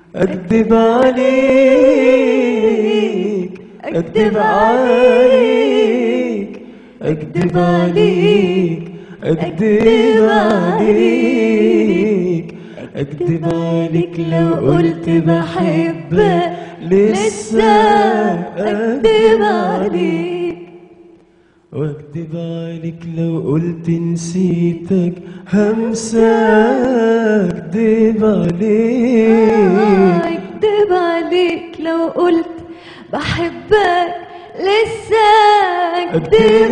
أكذب عليك أكذب عليك أكذب عليك أكذب عليك أكذب عليك لو قلت بحبك لسه أكذب عليك واكذب عليك لو قلت نسيتك همسة اكذب عليك اكدب عليك لو قلت بحبك لسه اكذب اكدب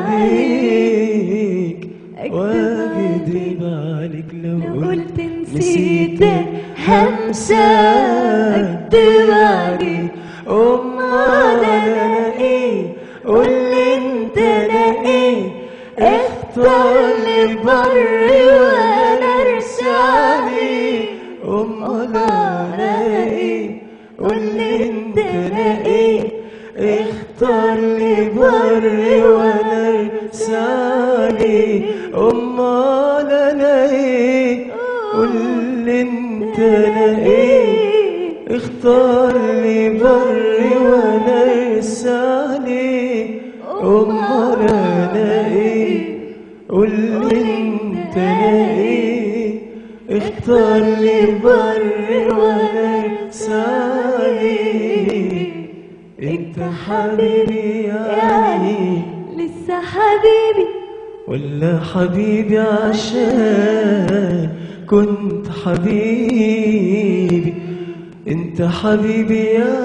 عليك أكذب واكذب عليك لو لو قلت قلت نسيتك نسيتك همسة اكذب عليك امال انا ايه قولي انت انا ايه اختار لي بر وانا ارسى عليك امال انا ايه قولي انت انا ايه اختار لي بر وانا ارسى عليك امال انا ايه قولي انت انا ايه اختار لي بر وانا ارسى عليك امال انا ايه قول لي انت انا ايه اختار لي بر وانا ارسى عليك انت حبيبي يعني لسه حبيبي ولا حبيبي عشان كنت حبيبي انت حبيبي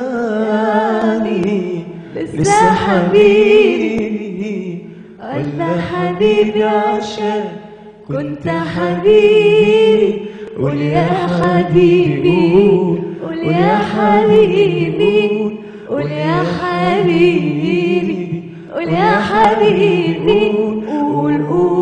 يعني لسه حبيبي ولا حبيبي عشان كنت حبيبي قول يا حبيبي قول يا حبيبي قول يا حبيبي قول يا حبيبي قول قول